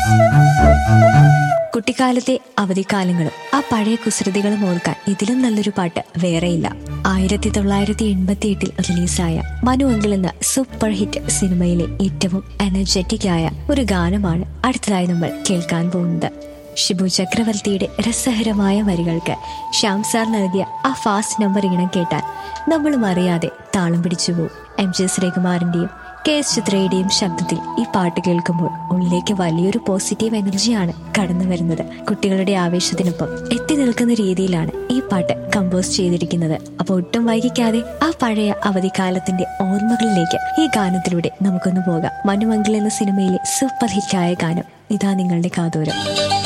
കുട്ടിക്കാലത്തെ അവധിക്കാലങ്ങളും ആ പഴയ കുസൃതികളും ഓർക്കാൻ ഇതിലും നല്ലൊരു പാട്ട് വേറെയില്ല ആയിരത്തി തൊള്ളായിരത്തി എൺപത്തി എട്ടിൽ റിലീസായ മനു അങ്കിൾ എന്ന സൂപ്പർ ഹിറ്റ് സിനിമയിലെ ഏറ്റവും എനർജറ്റിക് ആയ ഒരു ഗാനമാണ് അടുത്തതായി നമ്മൾ കേൾക്കാൻ പോകുന്നത് ഷിബു ചക്രവർത്തിയുടെ രസകരമായ വരികൾക്ക് ശ്യാം സാർ നൽകിയ ആ ഫാസ്റ്റ് നമ്പർ ഈണം കേട്ടാൽ നമ്മളും അറിയാതെ താളം പിടിച്ചു പോകും എം ജി ശ്രീകുമാറിന്റെയും കെ എസ് ചിത്രയുടെയും ശബ്ദത്തിൽ ഈ പാട്ട് കേൾക്കുമ്പോൾ ഉള്ളിലേക്ക് വലിയൊരു പോസിറ്റീവ് എനർജിയാണ് കടന്നു വരുന്നത് കുട്ടികളുടെ ആവേശത്തിനൊപ്പം എത്തി നിൽക്കുന്ന രീതിയിലാണ് ഈ പാട്ട് കമ്പോസ് ചെയ്തിരിക്കുന്നത് അപ്പോൾ ഒട്ടും വൈകിക്കാതെ ആ പഴയ അവധിക്കാലത്തിന്റെ ഓർമ്മകളിലേക്ക് ഈ ഗാനത്തിലൂടെ നമുക്കൊന്ന് പോകാം മനുമംഗിൾ എന്ന സിനിമയിലെ സൂപ്പർ ഹിറ്റായ ഗാനം ഇതാ നിങ്ങളുടെ കാതോരം